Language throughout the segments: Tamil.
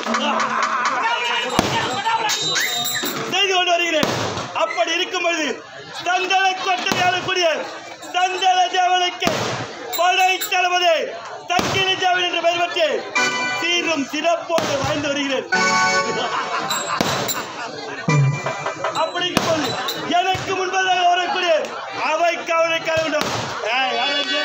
செய்து கொண்டு வருகிறேன் அப்படி இருக்கும் பொழுது தந்தள கொட்டையாளக்கூடிய தந்தள தேவனுக்கு படை தளபதி தக்கினி தேவன் என்று பெயர் பெற்று சீரும் சிறப்போடு வாழ்ந்து வருகிறேன் அப்படி இருக்கும்போது எனக்கு முன்பதாக வரக்கூடிய அவை கவலை கலவிடும் ஏய், யாரது?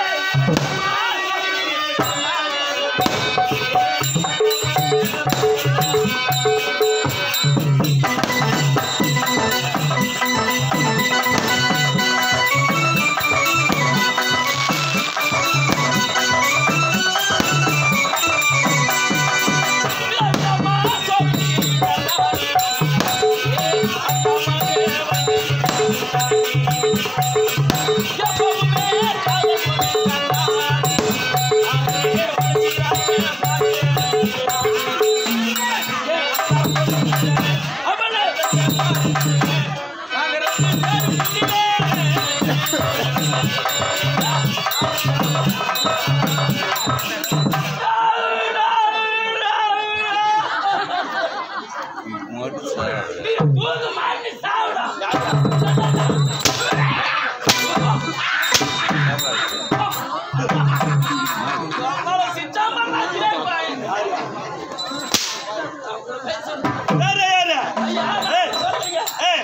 வேற யாரு? ஏய், ஏய்,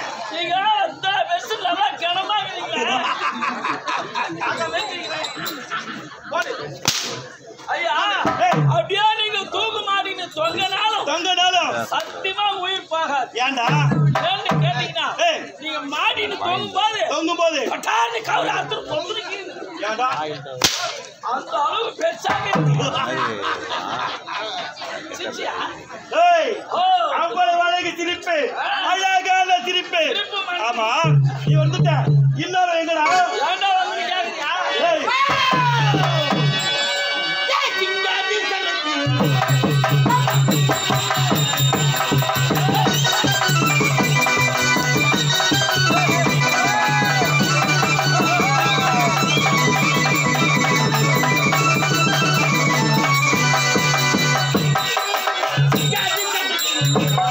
ஐயா ஏய், அப்படியே நீங்க தூக்கு மாட்டீங்க தொங்கனாலும் தங்கனாலும் சத்தியமா உயிர் போகாது ஏன்டா ஏன்னு கேட்டீங்கன்னா ஏய். நீங்க மாட்டின்னு தொங்கும் போது தொங்கும் போது பட்டான்னு கவுல அத்தனை தொங்குறீங்க ஏன்டா அந்த அளவு பெருசாக இருக்கு. சிச்சியா? ஏய் ஓ அவ்வளவு அழகு சிரிப்பு அழகான சிரிப்பு சிரிப்பு மனுஷன். ஆமா நீ வந்துட்ட இன்னொரு எங்கடா ஏன்டா வந்து கேக்குறியா? ஏய் ஏய், சிங்காரி சங்கத்தி. சிங்காரி சங்கத்தி.